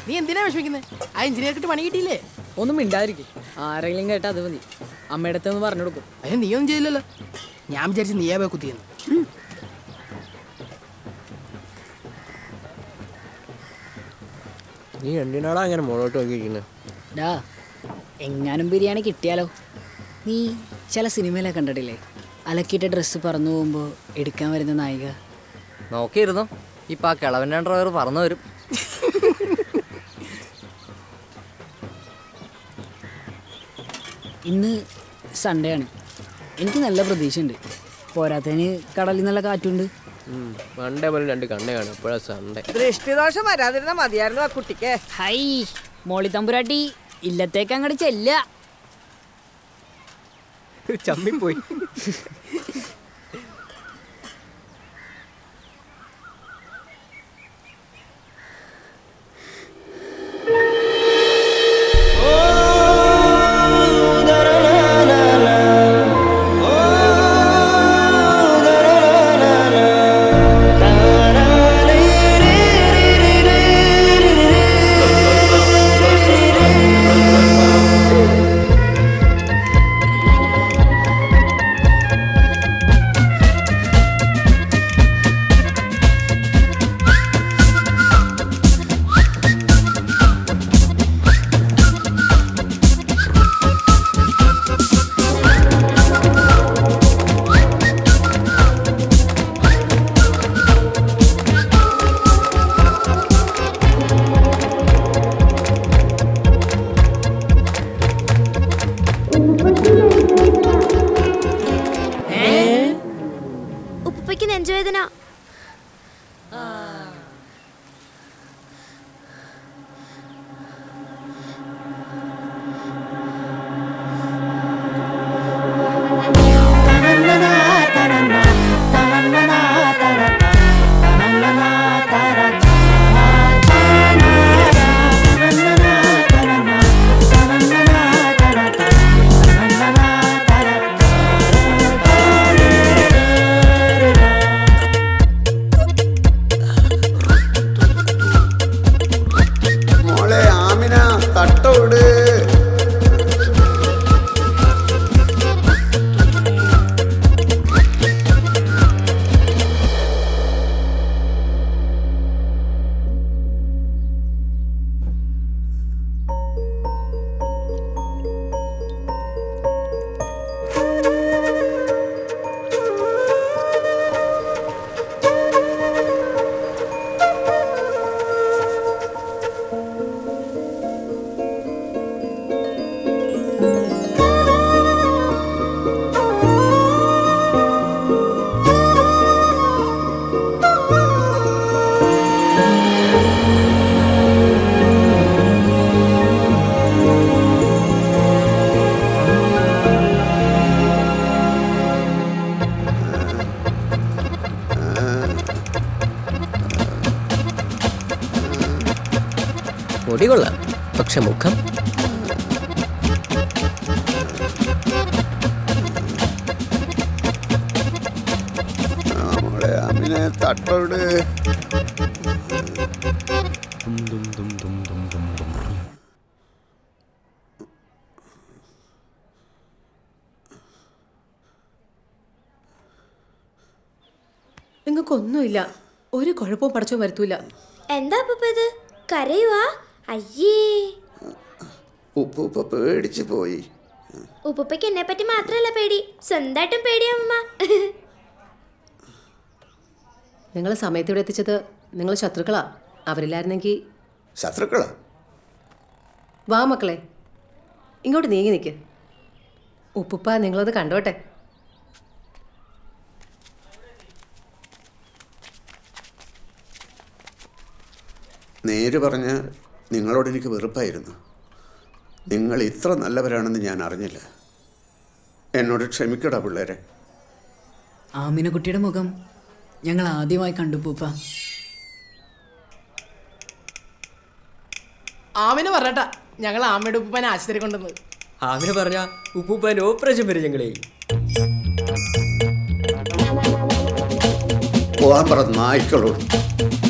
നീ എന്തിനാ വിഷമിക്കുന്നത് ആ എഞ്ചിനീയർക്ക് പണി കിട്ടിയില്ലേ ഒന്നും മിണ്ടാതിരിക്കും ആരെങ്കിലും കേട്ടാ അത് മതി അമ്മയുടെ അടുത്ത് ഒന്ന് പറഞ്ഞു കൊടുക്കും അതിന് നീ ഒന്നും ചെയ്തില്ലല്ലോ ഞാൻ വിചാരിച്ചു നീയാ പോയി കുത്തിയെന്ന് നീ എന്തിനാടാ അങ്ങനെ മുകളോട്ട് നോക്കിയിരിക്കുന്നത് ഡാ എങ്ങാനും ബിരിയാണി കിട്ടിയാലോ നീ ചില സിനിമയിലൊക്കെ കണ്ടിട്ടില്ലേ അലക്കിയിട്ട് ഡ്രസ്സ് പറന്നു പോകുമ്പോൾ എടുക്കാൻ വരുന്ന നായിക നോക്കിയിരുന്നു ഇപ്പൊ ആ കിളവൻ്റെ ഡ്രൈവർ പറന്നു വരും ഇന്ന് സൺഡേ ആണ് എനിക്ക് നല്ല പ്രതീക്ഷയുണ്ട് പോരാത്തതിന് കടലിൽ നല്ല കാറ്റുണ്ട് മണ്ടേ പോലെ രണ്ട് കണ്ണേ കാണും എപ്പോഴാ സൺഡേ ദൃഷ്ടിദോഷം വരാതിരുന്ന മതിയായിരുന്നു ആ കുട്ടിക്ക് ഹൈ മോളി തമ്പുരാട്ടി ഇല്ലത്തേക്ക് അങ്ങോട്ട് ചെല്ല ചമ്മിപ്പോയി ഉപ്പയ്ക്ക് നെഞ്ചുവേദന മോളെ ആമിന തട്ടോട് മുടി കൊള്ളാം പക്ഷെ മുഖം ആ, മോളെ ആമിന തട്ടോട് നിങ്ങൾക്കൊന്നുമില്ല ഒരു കുഴപ്പവും പഠിച്ചോ വരുത്തൂല എന്താ ഉപ്പ ഇത് കരയുവാ അയ്യേ ഉപ്പ് ഉപ്പ് പേടിച്ചു പോയി ഉപ്പയ്ക്ക് എന്നെ പറ്റി മാത്രല്ല പേടി സ്വന്തമായിട്ടും പേടിയാ അമ്മ നിങ്ങളെ സമയത്ത് ഇവിടെ എത്തിച്ചത് നിങ്ങൾ ശത്രുക്കളാ അവരില്ലായിരുന്നെങ്കിൽ ശത്രുക്കളാ വാ മക്കളെ ഇങ്ങോട്ട് നീങ്ങി നിൽക്ക് ഉപ്പുപ്പ നിങ്ങളത് കണ്ടോട്ടെ നേര് പറഞ്ഞ് നിങ്ങളോട് എനിക്ക് വെറുപ്പായിരുന്നു നിങ്ങൾ ഇത്ര നല്ലവരാണെന്ന് ഞാൻ അറിഞ്ഞില്ല എന്നോട് ക്ഷമിക്കടാ പിള്ളേരെ ആമിനക്കുട്ടിയുടെ മുഖം ഞങ്ങൾ ആദ്യമായി കണ്ടു പൂപ്പ ആമിനെ പറഞ്ഞട്ടാ ഞങ്ങൾ ആമയുടെ ഉപ്പനെ ആശുപത്രി കൊണ്ടുവന്നത് ആമിനെ പറഞ്ഞ ഉപ്പൂപ്പാൻ്റെ ഓപ്പറേഷൻ വരെ ഞങ്ങളെ പോകാൻ പറ നായ്ക്കളോട്